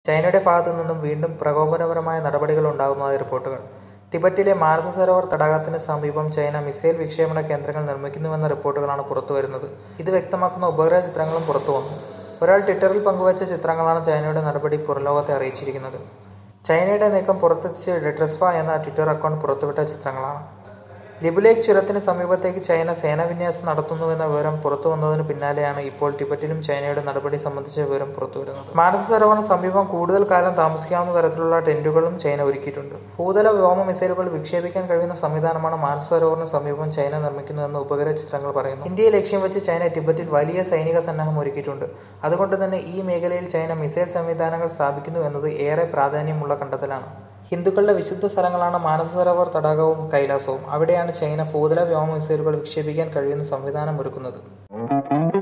ചൈനയുടെ ഭാഗത്തു നിന്നും വീണ്ടും പ്രകോപനപരമായ നടപടികൾ ഉണ്ടാകുന്നതായി റിപ്പോർട്ടുകൾ ടിബറ്റിലെ മാനസ സരോവർ തടാകത്തിന് സമീപം ചൈന മിസൈൽ വിക്ഷേപണ കേന്ദ്രങ്ങൾ നിർമ്മിക്കുന്നുവെന്ന റിപ്പോർട്ടുകളാണ് പുറത്തുവരുന്നത് ഇത് വ്യക്തമാക്കുന്ന ഉപഗ്രഹ ചിത്രങ്ങളും പുറത്തുവന്നു ഒരാൾ ട്വിറ്ററിൽ പങ്കുവച്ച ചിത്രങ്ങളാണ് ചൈനയുടെ നടപടി പുറംലോകത്തെ അറിയിച്ചിരിക്കുന്നത് ചൈനയുടെ നീക്കം പുറത്തെത്തിച്ച് ഡെട്രസ്ഫ എന്ന ട്വിറ്റർ അക്കൗണ്ട് പുറത്തുവിട്ട ചിത്രങ്ങളാണ് ലിബുലേക്ക് ചുരത്തിന് സമീപത്തേക്ക് ചൈന സേനാവിന്യാസം നടത്തുന്നുവെന്ന വിവരം പുറത്തു വന്നതിന് പിന്നാലെയാണ് ഇപ്പോൾ ടിബറ്റിലും ചൈനയുടെ നടപടി സംബന്ധിച്ച വിവരം പുറത്തുവരുന്നത് മാനസ സരോവറിന് സമീപം കൂടുതൽ കാലം താമസിക്കാവുന്ന തരത്തിലുള്ള ടെന്റുകളും ചൈന ഒരുക്കിയിട്ടുണ്ട് ഭൂതല വ്യോമ മിസൈലുകൾ വിക്ഷേപിക്കാൻ കഴിയുന്ന സംവിധാനമാണ് മാനസ സരോവറിന് സമീപം ചൈന നിർമ്മിക്കുന്നതെന്ന് ഉപഗ്രഹ ചിത്രങ്ങൾ പറയുന്നു ഇന്ത്യയെ ലക്ഷ്യം വെച്ച് ചൈന ടിബറ്റിൽ വലിയ സൈനിക സന്നാഹം ഒരുക്കിയിട്ടുണ്ട് അതുകൊണ്ട് തന്നെ ഈ മേഖലയിൽ ചൈന മിസൈൽ സംവിധാനങ്ങൾ സ്ഥാപിക്കുന്നു എന്നത് ഏറെ പ്രാധാന്യമുള്ള കണ്ടെത്തലാണ് ഹിന്ദുക്കളുടെ വിശുദ്ധ സ്ഥലങ്ങളാണ് മാനസ സരോവർ തടാകവും കൈലാസവും അവിടെയാണ് ചൈന ഭൂതല വ്യോമ മിസൈലുകൾ വിക്ഷേപിക്കാൻ കഴിയുന്ന സംവിധാനം ഒരുക്കുന്നത്